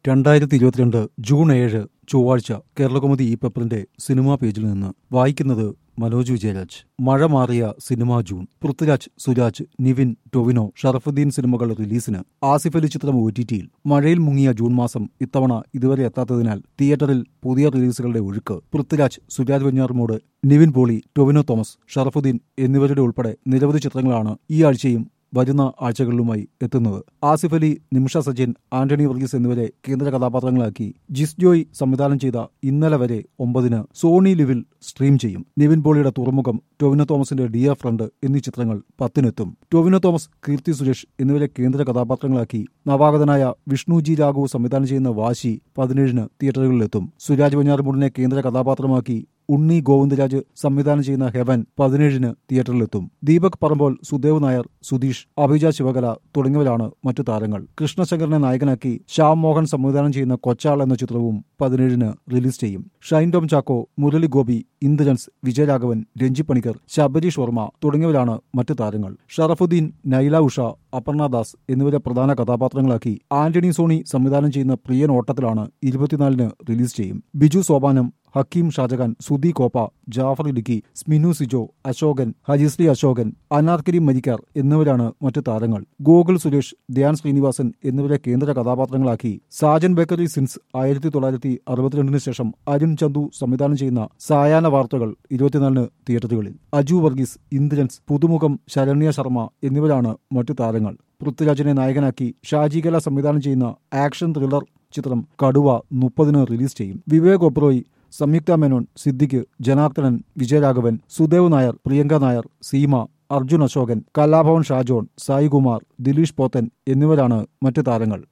രണ്ടായിരത്തി ഇരുപത്തിരണ്ട് ജൂൺ ഏഴ് ചൊവ്വാഴ്ച കേരളകൗമുദി ഈ പേപ്പറിന്റെ സിനിമാ പേജിൽ നിന്ന് വായിക്കുന്നത് മനോജ് വിജയരാജ് മഴ മാറിയ സിനിമ ജൂൺ പൃഥ്വിരാജ് സുരാജ് നിവിൻ ടൊവിനോ ഷറഫുദ്ദീൻ സിനിമകൾ റിലീസിന് ആസിഫ് അലി ചിത്രം ഒ ടി ടിയിൽ മഴയിൽ മുങ്ങിയ ജൂൺ മാസം ഇത്തവണ ഇതുവരെ എത്താത്തതിനാൽ തിയേറ്ററിൽ പുതിയ റിലീസുകളുടെ ഒഴുക്ക് പൃഥ്വിരാജ് സുരാജ് വെഞ്ഞാറുമൂട് നിവിൻ പോളി ടൊവിനോ തോമസ് ഷറഫുദ്ദീൻ എന്നിവരുടെ ഉൾപ്പെടെ നിരവധി ചിത്രങ്ങളാണ് ഈ ആഴ്ചയും വരുന്ന ആഴ്ചകളിലുമായി എത്തുന്നത് ആസിഫ് അലി നിമിഷ സജിൻ ആന്റണി വർഗീസ് എന്നിവരെ കേന്ദ്ര കഥാപാത്രങ്ങളാക്കി ജിസ് ജോയ് സംവിധാനം ചെയ്ത ഇന്നലെ വരെ ഒമ്പതിന് സോണി ലിവിൽ സ്ട്രീം ചെയ്യും നിവിൻ പോളിയുടെ തുറമുഖം ടൊവിനോ തോമസിന്റെ ഡിയർ ഫ്രണ്ട് എന്നീ ചിത്രങ്ങൾ പത്തിനെത്തും ടൊവിനോ തോമസ് കീർത്തി സുരേഷ് എന്നിവരെ കേന്ദ്ര കഥാപാത്രങ്ങളാക്കി നവാഗതനായ വിഷ്ണു ജി രാഘവ് സംവിധാനം ചെയ്യുന്ന വാശി പതിനേഴിന് തിയേറ്ററുകളിലെത്തും സുരാജ് വെഞ്ഞാറുമൂടിനെ കേന്ദ്ര കഥാപാത്രമാക്കി ഉണ്ണി ഗോവിന്ദരാജ് സംവിധാനം ചെയ്യുന്ന ഹെവൻ പതിനേഴിന് തിയേറ്ററിലെത്തും ദീപക് പറമ്പോൾ സുദേവ് നായർ സുധീഷ് അഭിജ ശിവകല തുടങ്ങിയവരാണ് മറ്റു താരങ്ങൾ കൃഷ്ണശങ്കറിനെ നായകനാക്കി ശ്യാം മോഹൻ സംവിധാനം ചെയ്യുന്ന കൊച്ചാൾ എന്ന ചിത്രവും പതിനേഴിന് റിലീസ് ചെയ്യും ഷൈൻ ടോം ചാക്കോ മുരളി ഗോപി ഇന്ദ്രൻസ് വിജയരാഘവൻ രഞ്ജി പണിക്കർ ശബരീഷ് വർമ്മ തുടങ്ങിയവരാണ് മറ്റു താരങ്ങൾ ഷറഫുദ്ദീൻ നൈല ഉഷ അപർണ ദാസ് എന്നിവരെ പ്രധാന കഥാപാത്രങ്ങളാക്കി ആന്റണി സോണി സംവിധാനം ചെയ്യുന്ന പ്രിയൻ ഓട്ടത്തിലാണ് ഇരുപത്തിനാലിന് റിലീസ് ചെയ്യും ബിജു സോപാനം ഹക്കീം ഷാജഹാൻ സുദി കോപ്പ ജാഫർ ഇടുക്കി സ്മിനു സിജോ അശോകൻ ഹജിസ്ലി അശോകൻ അനാർക്കരി മരിക്കാർ എന്നിവരാണ് മറ്റു താരങ്ങൾ ഗോകുൽ സുരേഷ് ധ്യാൻ ശ്രീനിവാസൻ എന്നിവരെ കേന്ദ്ര കഥാപാത്രങ്ങളാക്കി സാജൻ ബേക്കറി സിൻസ് ആയിരത്തി തൊള്ളായിരത്തി അറുപത്തിരണ്ടിന് ശേഷം അരുൺ ചന്തു സംവിധാനം ചെയ്യുന്ന സായാഹ്ന വാർത്തകൾ ഇരുപത്തിനാലിന് തിയേറ്ററുകളിൽ അജു വർഗീസ് ഇന്ദ്രൻസ് പുതുമുഖം ശരണ്യ ശർമ്മ എന്നിവരാണ് മറ്റു താരങ്ങൾ പൃഥ്വിരാജിനെ നായകനാക്കി ഷാജികല സംവിധാനം ചെയ്യുന്ന ആക്ഷൻ ത്രില്ലർ ചിത്രം കടുവ മുപ്പതിന് റിലീസ് ചെയ്യും വിവേക് ഒബ്രോയി സംയുക്ത മേനോൻ സിദ്ദിഖ് ജനാർദ്ദനൻ വിജയരാഘവൻ സുദേവ് നായർ പ്രിയങ്ക നായർ സീമ അർജുൻ അശോകൻ കലാഭവൻ ഷാജോൺ സായികുമാർ ദിലീഷ് പോത്തൻ എന്നിവരാണ് മറ്റു താരങ്ങൾ